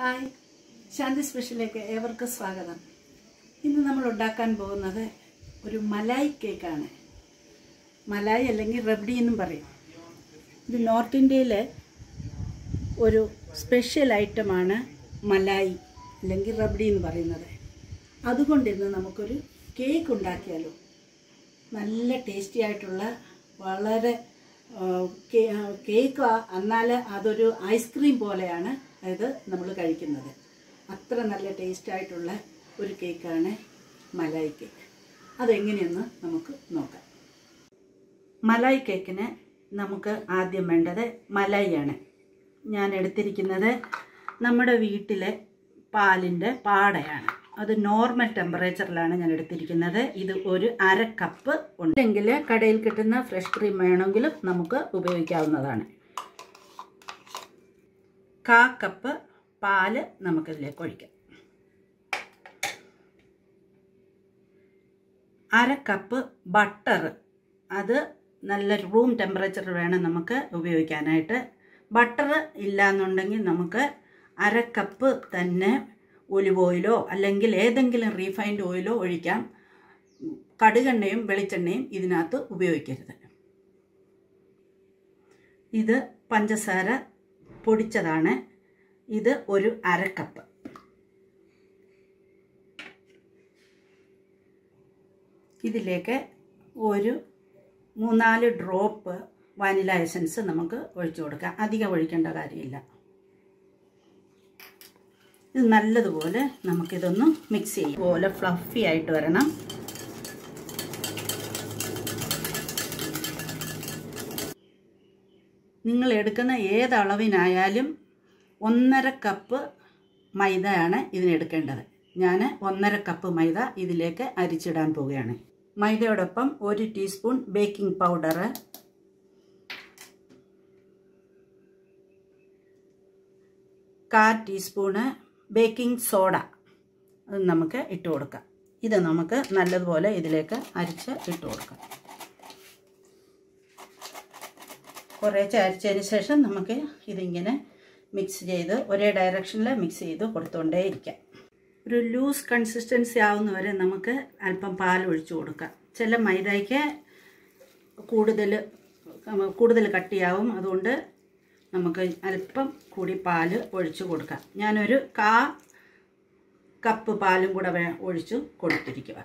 hi ശാന്തി സ്പെഷ്യലേക്ക് ഏവർക്കും സ്വാഗതം ഇന്ന് നമ്മൾ ഉണ്ടാക്കാൻ പോകുന്നത് ഒരു മലായി കേക്കാണ് മലായി അല്ലെങ്കിൽ റബ്ഡി എന്നും പറയും ഇത് നോർത്ത് ഇന്ത്യയിലെ ഒരു സ്പെഷ്യൽ ഐറ്റമാണ് മലായി അല്ലെങ്കിൽ റബ്ഡി എന്ന് പറയുന്നത് അതുകൊണ്ട് ഇന്ന് നമുക്കൊരു കേക്ക് ഉണ്ടാക്കിയാലോ നല്ല ടേസ്റ്റി ആയിട്ടുള്ള വളരെ ആ, കേ- ആ, കേക്ക് എന്നാൽ അതൊരു ഐസ്ക്രീം പോലെയാണ് ഇത് നമ്മൾ കഴിക്കുന്നത് അത്ര നല്ല ടേസ്റ്റ് ആയിട്ടുള്ള ഒരു കേക്കാണ് മലായി കേക്ക് അതെങ്ങനെയെന്ന് നമുക്ക് നോക്കാം മലായി കേക്കിന് നമുക്ക് ആദ്യം വേണ്ടത് മലായിയാണ് ഞാൻ എടുത്തിരിക്കുന്നത് നമ്മുടെ വീട്ടിലെ പാലിൻ്റെ പാടയാണ് അത് നോർമൽ ടെമ്പറേച്ചറിലാണ് ഞാൻ എടുത്തിരിക്കുന്നത് ഇത് ഒരു അര കപ്പ് ഉണ്ടെങ്കിൽ കടയിൽ കിട്ടുന്ന ഫ്രഷ് ക്രീം വേണമെങ്കിലും നമുക്ക് ഉപയോഗിക്കാവുന്നതാണ് കാ കപ്പ് പാല് നമുക്കിതിലേക്ക് ഒഴിക്കാം അര കപ്പ് ബട്ടർ അത് നല്ല റൂം ടെമ്പറേച്ചറിൽ വേണം നമുക്ക് ഉപയോഗിക്കാനായിട്ട് ബട്ടർ ഇല്ലാന്നുണ്ടെങ്കിൽ നമുക്ക് അര കപ്പ് തന്നെ ഒലിവ് ഓയിലോ അല്ലെങ്കിൽ ഏതെങ്കിലും റീഫൈൻഡ് ഓയിലോ ഒഴിക്കാം കടുകെണ്ണയും വെളിച്ചെണ്ണയും ഇതിനകത്ത് ഉപയോഗിക്കരുത് ഇത് പഞ്ചസാര പൊടിച്ചതാണ് ഇത് ഒരു അര കപ്പ് ഇതിലേക്ക് ഒരു മൂന്നാല് ഡ്രോപ്പ് വാനില എസൻസ് നമുക്ക് ഒഴിച്ചു കൊടുക്കാം അധികം ഒഴിക്കേണ്ട കാര്യമില്ല ഇത് നല്ലതുപോലെ നമുക്കിതൊന്ന് മിക്സ് ചെയ്യും പോലെ ഫ്ലഫി ആയിട്ട് വരണം നിങ്ങൾ എടുക്കുന്ന ഏത് അളവിനായാലും ഒന്നര കപ്പ് മൈദയാണ് ഇതിനെടുക്കേണ്ടത് ഞാൻ ഒന്നര കപ്പ് മൈദ ഇതിലേക്ക് അരിച്ചിടാൻ പോവുകയാണ് മൈദയോടൊപ്പം ഒരു ടീസ്പൂൺ ബേക്കിംഗ് പൗഡർ കാൽ ടീസ്പൂണ് ബേക്കിംഗ് സോഡ അത് നമുക്ക് ഇട്ട് കൊടുക്കാം ഇത് നമുക്ക് നല്ലതുപോലെ ഇതിലേക്ക് അരിച്ച് ഇട്ട് കൊടുക്കാം കുറേശ്ശെ അരിച്ചതിന് ശേഷം നമുക്ക് ഇതിങ്ങനെ മിക്സ് ചെയ്ത് ഒരേ ഡയറക്ഷനിൽ മിക്സ് ചെയ്ത് കൊടുത്തുകൊണ്ടേ ഇരിക്കാം ഒരു ലൂസ് കൺസിസ്റ്റൻസി ആവുന്നവരെ നമുക്ക് അല്പം പാൽ ഒഴിച്ചു കൊടുക്കാം ചില മൈദയ്ക്ക് കൂടുതൽ കൂടുതൽ കട്ടിയാവും അതുകൊണ്ട് നമുക്ക് അല്പം കൂടി പാല് ഒഴിച്ചു കൊടുക്കാം ഞാനൊരു കാ കപ്പ് പാലും കൂടെ വേ ഒഴിച്ചു കൊടുത്തിരിക്കുക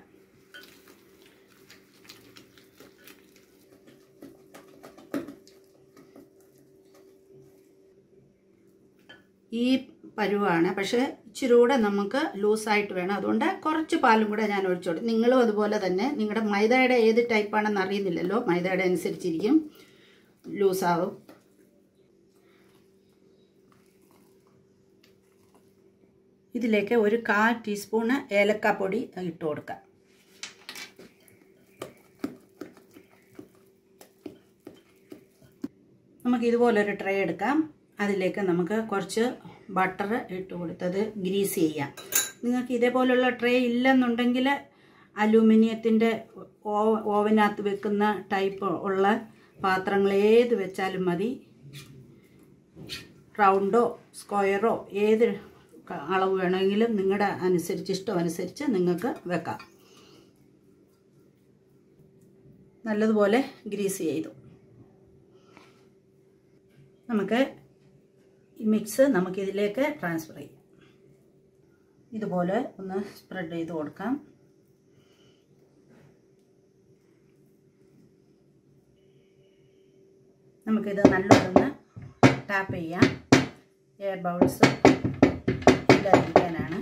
ഈ പരുവാണ് പക്ഷേ ഇച്ചിരി കൂടെ നമുക്ക് ലൂസായിട്ട് വേണം അതുകൊണ്ട് കുറച്ച് പാലും കൂടെ ഞാൻ ഒഴിച്ചോളൂ നിങ്ങളും അതുപോലെ തന്നെ നിങ്ങളുടെ മൈദയുടെ ഏത് ടൈപ്പാണെന്ന് അറിയുന്നില്ലല്ലോ മൈദയുടെ അനുസരിച്ചിരിക്കും ലൂസാവും ഇതിലേക്ക് ഒരു കാൽ ടീസ്പൂണ് ഏലക്കാപ്പൊടി ഇട്ട് കൊടുക്കാം നമുക്ക് ഇതുപോലൊരു ട്രേ എടുക്കാം അതിലേക്ക് നമുക്ക് കുറച്ച് ബട്ടർ ഇട്ട് കൊടുത്തത് ഗ്രീസ് ചെയ്യാം നിങ്ങൾക്ക് ഇതേപോലുള്ള ട്രേ ഇല്ലെന്നുണ്ടെങ്കിൽ അലൂമിനിയത്തിൻ്റെ ഓവനകത്ത് വെക്കുന്ന ടൈപ്പ് ഉള്ള പാത്രങ്ങൾ ഏത് വെച്ചാലും മതി റൗണ്ടോ സ്ക്വയറോ ഏത് അളവ് വേണമെങ്കിലും നിങ്ങളുടെ അനുസരിച്ച് ഇഷ്ടം അനുസരിച്ച് നിങ്ങൾക്ക് വെക്കാം നല്ലതുപോലെ ഗ്രീസ് ചെയ്തു നമുക്ക് ഈ മിക്സ് നമുക്കിതിലേക്ക് ട്രാൻസ്ഫർ ചെയ്യാം ഇതുപോലെ ഒന്ന് സ്പ്രെഡ് ചെയ്ത് കൊടുക്കാം നമുക്കിത് നല്ലോണം ടാപ്പ് ചെയ്യാം എയർ ബൗൾസ് ഇല്ലാതിരിക്കാനാണ്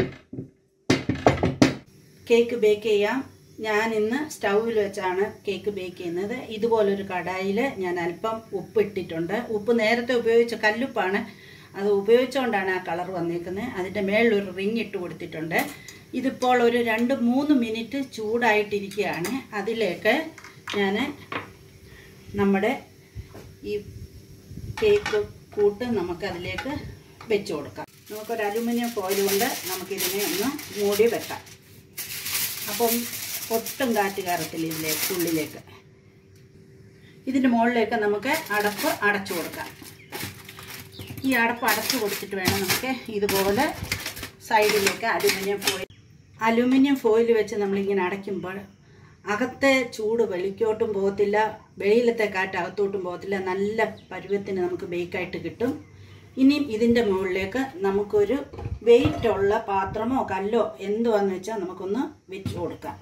കേക്ക് ബേക്ക് ചെയ്യാം ഞാൻ ഇന്ന് സ്റ്റൗവിൽ വെച്ചാണ് കേക്ക് ബേക്ക് ചെയ്യുന്നത് ഇതുപോലൊരു കടായിൽ ഞാൻ അല്പം ഉപ്പ് ഇട്ടിട്ടുണ്ട് ഉപ്പ് നേരത്തെ ഉപയോഗിച്ച കല്ലുപ്പാണ് അത് ഉപയോഗിച്ചുകൊണ്ടാണ് ആ കളർ വന്നേക്കുന്നത് അതിൻ്റെ മേളിലൊരു റിങ് ഇട്ട് കൊടുത്തിട്ടുണ്ട് ഇതിപ്പോൾ ഒരു രണ്ട് മൂന്ന് മിനിറ്റ് ചൂടായിട്ടിരിക്കുകയാണ് അതിലേക്ക് ഞാൻ നമ്മുടെ ഈ കേക്ക് കൂട്ട് നമുക്കതിലേക്ക് വെച്ച് കൊടുക്കാം നമുക്കൊരു അലുമിനിയം ഫോയിൽ കൊണ്ട് നമുക്കിതിനെ ഒന്ന് മൂടി വെക്കാം അപ്പം ഒട്ടും കാറ്റ് കയറത്തില്ല ഇതിലേക്ക് ഉള്ളിലേക്ക് ഇതിൻ്റെ മുകളിലേക്ക് നമുക്ക് അടപ്പ് അടച്ചു കൊടുക്കാം ഈ അടപ്പ് അടച്ചു കൊടുത്തിട്ട് വേണം നമുക്ക് ഇതുപോലെ സൈഡിലേക്ക് അലുമിനിയം ഫോയിൽ അലുമിനിയം ഫോയിൽ വെച്ച് നമ്മളിങ്ങനെ അടയ്ക്കുമ്പോൾ അകത്തെ ചൂട് വെളിക്കോട്ടും പോകത്തില്ല വെളിയിലത്തെ കാറ്റ് അകത്തോട്ടും പോകത്തില്ല നല്ല പരുവത്തിന് നമുക്ക് ബേക്കായിട്ട് കിട്ടും ഇനിയും ഇതിൻ്റെ മുകളിലേക്ക് നമുക്കൊരു വെയിറ്റ് ഉള്ള പാത്രമോ കല്ലോ എന്തുവാന്ന് വെച്ചാൽ നമുക്കൊന്ന് വെച്ച് കൊടുക്കാം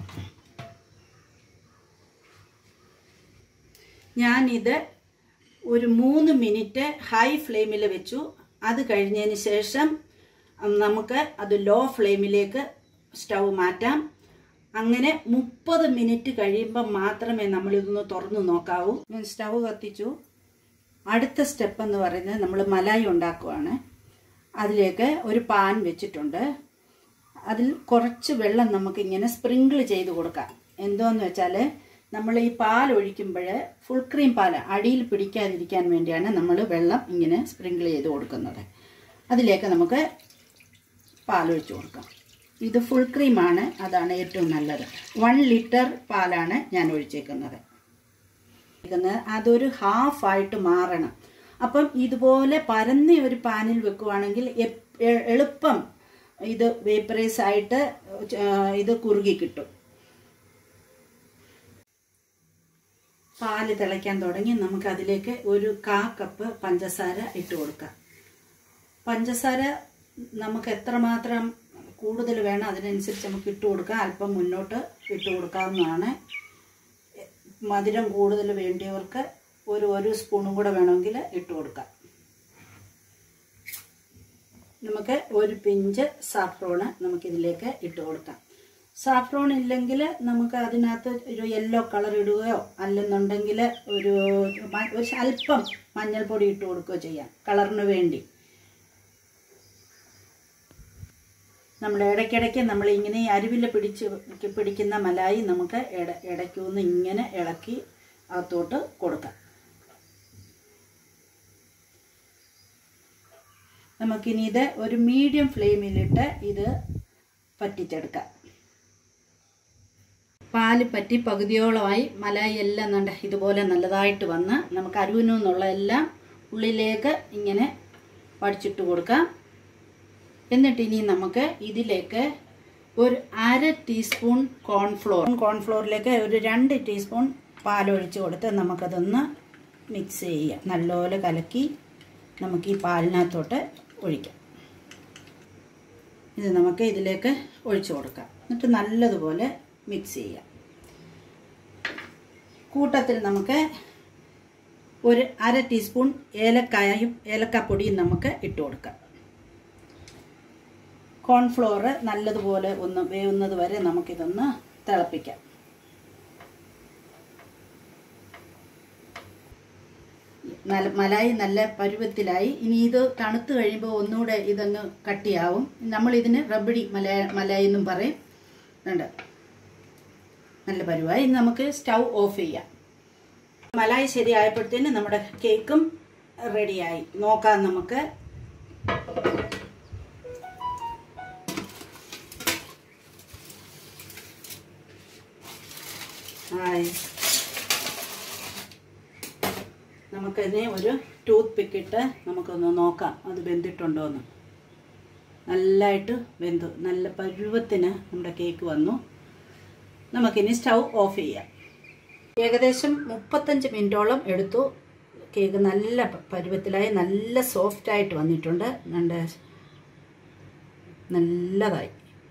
ഞാനിത് ഒരു മൂന്ന് മിനിറ്റ് ഹൈ ഫ്ലെയിമിൽ വെച്ചു അത് കഴിഞ്ഞതിന് ശേഷം നമുക്ക് അത് ലോ ഫ്ലെയിമിലേക്ക് സ്റ്റൗ മാറ്റാം അങ്ങനെ മുപ്പത് മിനിറ്റ് കഴിയുമ്പോൾ മാത്രമേ നമ്മളിതൊന്ന് തുറന്നു നോക്കാവൂ ഞാൻ സ്റ്റൗ കത്തിച്ചു അടുത്ത സ്റ്റെപ്പ് എന്ന് പറയുന്നത് നമ്മൾ മലായി ഉണ്ടാക്കുവാണ് അതിലേക്ക് ഒരു പാൻ വെച്ചിട്ടുണ്ട് അതിൽ കുറച്ച് വെള്ളം നമുക്കിങ്ങനെ സ്പ്രിങ്കിൾ ചെയ്ത് കൊടുക്കാം എന്തോന്ന് വെച്ചാൽ നമ്മൾ ഈ പാൽ ഒഴിക്കുമ്പോൾ ഫുൾ ക്രീം പാൽ അടിയിൽ പിടിക്കാതിരിക്കാൻ വേണ്ടിയാണ് നമ്മൾ വെള്ളം ഇങ്ങനെ സ്പ്രിങ്കിൾ ചെയ്ത് കൊടുക്കുന്നത് അതിലേക്ക് നമുക്ക് പാൽ ഒഴിച്ചു കൊടുക്കാം ഇത് ഫുൾ ക്രീമാണ് അതാണ് ഏറ്റവും നല്ലത് വൺ ലിറ്റർ പാലാണ് ഞാൻ ഒഴിച്ചേക്കുന്നത് അതൊരു ഹാഫ് ആയിട്ട് മാറണം അപ്പം ഇതുപോലെ പരന്ന ഒരു പാനിൽ വെക്കുവാണെങ്കിൽ എളുപ്പം ഇത് വേപ്പറൈസ് ആയിട്ട് ഇത് കുറുകി കിട്ടും പാല് തിളയ്ക്കാൻ തുടങ്ങി നമുക്ക് അതിലേക്ക് ഒരു കാ കപ്പ് പഞ്ചസാര ഇട്ട് കൊടുക്കാം പഞ്ചസാര നമുക്ക് എത്രമാത്രം കൂടുതൽ വേണം അതിനനുസരിച്ച് നമുക്ക് ഇട്ട് കൊടുക്കാം അല്പം മുന്നോട്ട് ഇട്ട് കൊടുക്കാവുന്നതാണ് മധുരം കൂടുതൽ വേണ്ടിയവർക്ക് ഒരു ഒരു സ്പൂണും കൂടെ വേണമെങ്കിൽ ഇട്ട് കൊടുക്കാം നമുക്ക് ഒരു പിഞ്ച് സാഫ്രോണ് നമുക്കിതിലേക്ക് ഇട്ട് കൊടുക്കാം സാഫ്രോൺ ഇല്ലെങ്കിൽ നമുക്ക് അതിനകത്ത് ഒരു യെല്ലോ കളർ ഇടുകയോ അല്ലെന്നുണ്ടെങ്കിൽ ഒരു ഒരു അല്പം മഞ്ഞൾപ്പൊടി ഇട്ട് കൊടുക്കുകയോ ചെയ്യാം കളറിന് വേണ്ടി നമ്മൾ ഇടയ്ക്കിടയ്ക്ക് നമ്മൾ ഇങ്ങനെ അരുവിൽ പിടിച്ച് പിടിക്കുന്ന മലായി നമുക്ക് ഇട ഇടയ്ക്കൊന്ന് ഇങ്ങനെ ഇളക്കി അകത്തോട്ട് കൊടുക്കാം നമുക്കിനി ഇത് ഒരു മീഡിയം ഫ്ലെയിമിലിട്ട് ഇത് പറ്റിച്ചെടുക്കാം പാല് പറ്റി പകുതിയോളമായി മലായി എല്ലാം നല്ല ഇതുപോലെ നല്ലതായിട്ട് വന്ന് നമുക്ക് അരുവിനു എന്നുള്ള എല്ലാം ഉള്ളിലേക്ക് ഇങ്ങനെ പഠിച്ചിട്ട് കൊടുക്കാം എന്നിട്ട് ഇനി നമുക്ക് ഇതിലേക്ക് ഒരു അര ടീസ്പൂൺ കോൺഫ്ലോർ കോൺഫ്ലോറിലേക്ക് ഒരു രണ്ട് ടീസ്പൂൺ പാലൊഴിച്ച് കൊടുത്ത് നമുക്കതൊന്ന് മിക്സ് ചെയ്യാം നല്ലപോലെ കലക്കി നമുക്ക് ഈ പാലിനകത്തോട്ട് ഒഴിക്കാം ഇത് നമുക്ക് ഇതിലേക്ക് ഒഴിച്ചു കൊടുക്കാം എന്നിട്ട് നല്ലതുപോലെ മിക്സ് ചെയ്യാം കൂട്ടത്തിൽ നമുക്ക് ഒരു അര ടീസ്പൂൺ ഏലക്കായും ഏലക്കാപ്പൊടിയും നമുക്ക് ഇട്ട് കൊടുക്കാം കോൺഫ്ലോർ നല്ലതുപോലെ ഒന്ന് വേവുന്നത് വരെ നമുക്കിതൊന്ന് തിളപ്പിക്കാം നല്ല മലായി നല്ല പരുവത്തിലായി ഇനി ഇത് തണുത്ത് കഴിയുമ്പോൾ ഒന്നുകൂടെ ഇതങ്ങ് കട്ടിയാവും നമ്മൾ ഇതിന് റബഡി മല മലായി എന്നും പറയും ഉണ്ട് നല്ല പരുവായി ഇനി നമുക്ക് സ്റ്റൗ ഓഫ് ചെയ്യാം മലായി ശരിയായപ്പോഴത്തേന് നമ്മുടെ കേക്കും റെഡിയായി നോക്കാം നമുക്ക് ആയി നമുക്കതിനെ ഒരു ടൂത്ത് പിക്കിട്ട് നമുക്കൊന്ന് നോക്കാം അത് വെന്തിട്ടുണ്ടോ എന്ന് നല്ലതായിട്ട് വെന്തു നല്ല പരുവത്തിന് നമ്മുടെ കേക്ക് വന്നു നമുക്കിനി സ്റ്റൗ ഓഫ് ചെയ്യാം ഏകദേശം മുപ്പത്തഞ്ച് മിനിറ്റോളം എടുത്തു കേക്ക് നല്ല പരുവത്തിലായി നല്ല സോഫ്റ്റായിട്ട് വന്നിട്ടുണ്ട് നല്ല നല്ലതായി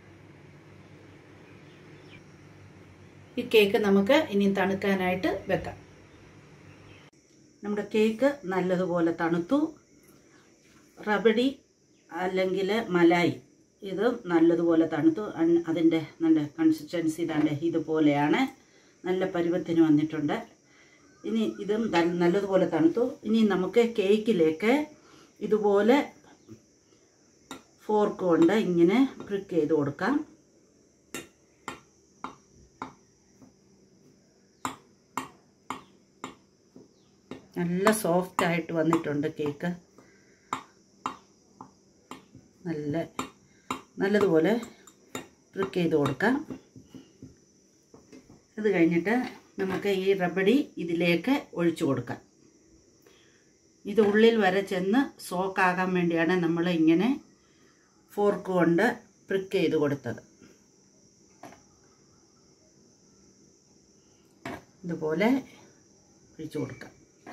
ഈ കേക്ക് നമുക്ക് ഇനി തണുക്കാനായിട്ട് വെക്കാം നമ്മുടെ കേക്ക് നല്ലതുപോലെ തണുത്തു റബഡി അല്ലെങ്കിൽ മലായി ഇത് നല്ലതുപോലെ തണുത്തു അതിൻ്റെ നല്ല കൺസിസ്റ്റൻസി ഇതാണ്ട് ഇതുപോലെയാണ് നല്ല പരുവത്തിന് വന്നിട്ടുണ്ട് ഇനി ഇതും നല്ലതുപോലെ തണുത്തു ഇനി നമുക്ക് കേക്കിലേക്ക് ഇതുപോലെ ഫോർക്ക് കൊണ്ട് ഇങ്ങനെ പ്രിക്ക് ചെയ്ത് കൊടുക്കാം നല്ല സോഫ്റ്റ് ആയിട്ട് വന്നിട്ടുണ്ട് കേക്ക് നല്ല നല്ലതുപോലെ പ്രിക്ക് ചെയ്ത് കൊടുക്കാം അത് കഴിഞ്ഞിട്ട് നമുക്ക് ഈ റബഡി ഇതിലേക്ക് ഒഴിച്ചു കൊടുക്കാം ഇത് ഉള്ളിൽ വരെ ചെന്ന് സോക്കാകാൻ വേണ്ടിയാണ് നമ്മൾ ഇങ്ങനെ ഫോർക്ക് കൊണ്ട് പ്രിക്ക് ചെയ്ത് കൊടുത്തത് ഇതുപോലെ ഒഴിച്ചു കൊടുക്കാം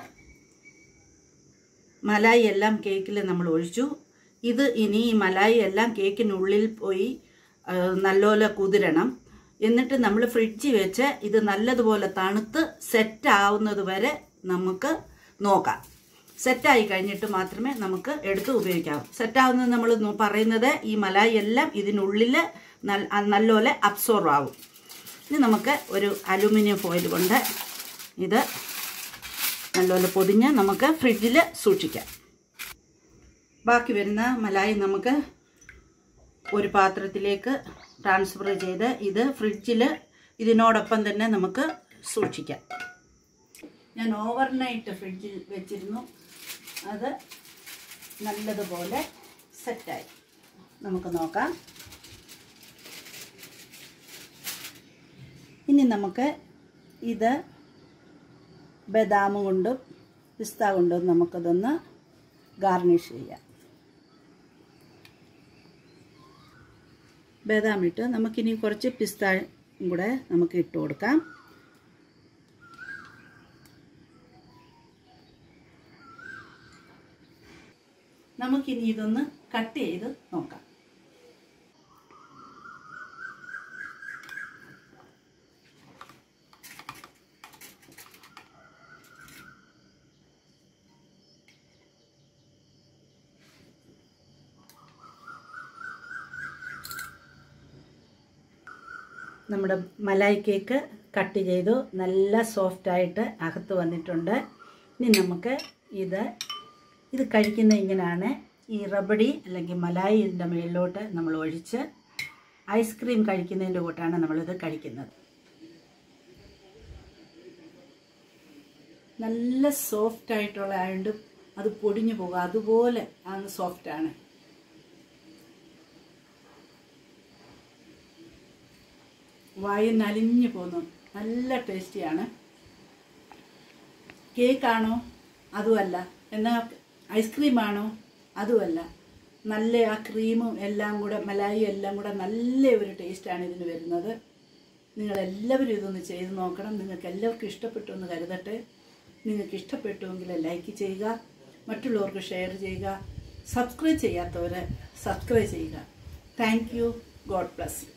മലായി എല്ലാം കേക്കിൽ നമ്മൾ ഒഴിച്ചു ഇത് ഇനി ഈ മലായി എല്ലാം കേക്കിനുള്ളിൽ പോയി ആ, നല്ലപോലെ കുതിരണം എന്നിട്ട് നമ്മൾ ഫ്രിഡ്ജിൽ വെച്ച് ഇത് നല്ലതുപോലെ തണുത്ത് സെറ്റ് ആവുന്നത് വരെ നമുക്ക് നോക്കാം സെറ്റായി കഴിഞ്ഞിട്ട് മാത്രമേ നമുക്ക് എടുത്ത് ഉപയോഗിക്കാവൂ സെറ്റാവുന്നത് നമ്മൾ നോ- പറയുന്നത് ഈ മലായി എല്ലാം ഇതിനുള്ളിൽ നൽ- ആ, നല്ലപോലെ അബ്സോർവ് ആവും ഇനി നമുക്ക് ഒരു അലുമിനിയം ഫോയിൽ കൊണ്ട് ഇത് നല്ലപോലെ പൊതിഞ്ഞ് നമുക്ക് ഫ്രിഡ്ജിൽ സൂക്ഷിക്കാം ബാക്കി വരുന്ന മലായി നമുക്ക് ഒരു പാത്രത്തിലേക്ക് ട്രാൻസ്ഫർ ചെയ്ത് ഇത് ഫ്രിഡ്ജിൽ ഇതിനോടൊപ്പം തന്നെ നമുക്ക് സൂക്ഷിക്കാം ഞാൻ ഓവർനൈറ്റ് ഫ്രിഡ്ജിൽ വെച്ചിരുന്നു അത് നല്ലതുപോലെ സെറ്റായി നമുക്ക് നോക്കാം ഇനി നമുക്ക് ഇത് ബദാം കൊണ്ടും പിസ്ത കൊണ്ടും നമുക്കതൊന്ന് ഗാർണിഷ് ചെയ്യാം ബദാം ഇട്ട് നമുക്കിനി കുറച്ച് പിസ്ത കൂടെ നമുക്ക് ഇട്ട് കൊടുക്കാം നമുക്കിനി ഇതൊന്ന് കട്ട് ചെയ്ത് നോക്കാം നമ്മുടെ മലായി കേക്ക് കട്ട് ചെയ്തു നല്ല സോഫ്റ്റായിട്ട് അകത്ത് വന്നിട്ടുണ്ട് ഇനി നമുക്ക് ഇത് ഇത് കഴിക്കുന്ന ഇങ്ങനെയാണ് ഈ റബഡി അല്ലെങ്കിൽ മലായി ഇതിൻ്റെ മുകളിലോട്ട് നമ്മൾ ഒഴിച്ച് ഐസ്ക്രീം കഴിക്കുന്നതിൻ്റെ കൂട്ടാണ് നമ്മളിത് കഴിക്കുന്നത് നല്ല സോഫ്റ്റ് ആയിട്ടുള്ള ആയതുകൊണ്ട് അത് പൊടിഞ്ഞു പോകും അതുപോലെ ആണ് സോഫ്റ്റാണ് വായു നലിഞ്ഞു പോന്നു നല്ല ടേസ്റ്റിയാണ് കേക്കാണോ അതുമല്ല എന്നാൽ ഐസ്ക്രീമാണോ അതുമല്ല നല്ല ആ ക്രീമും എല്ലാം കൂടെ മലായും എല്ലാം കൂടെ നല്ല ഒരു ടേസ്റ്റാണ് ഇതിന് വരുന്നത് നിങ്ങളെല്ലാവരും ഇതൊന്ന് ചെയ്ത് നോക്കണം നിങ്ങൾക്ക് എല്ലാവർക്കും ഇഷ്ടപ്പെട്ടു എന്ന് കരുതട്ടെ നിങ്ങൾക്ക് ഇഷ്ടപ്പെട്ടുവെങ്കിൽ ലൈക്ക് ചെയ്യുക മറ്റുള്ളവർക്ക് ഷെയർ ചെയ്യുക സബ്സ്ക്രൈബ് ചെയ്യാത്തവർ സബ്സ്ക്രൈബ് ചെയ്യുക thank you god bless U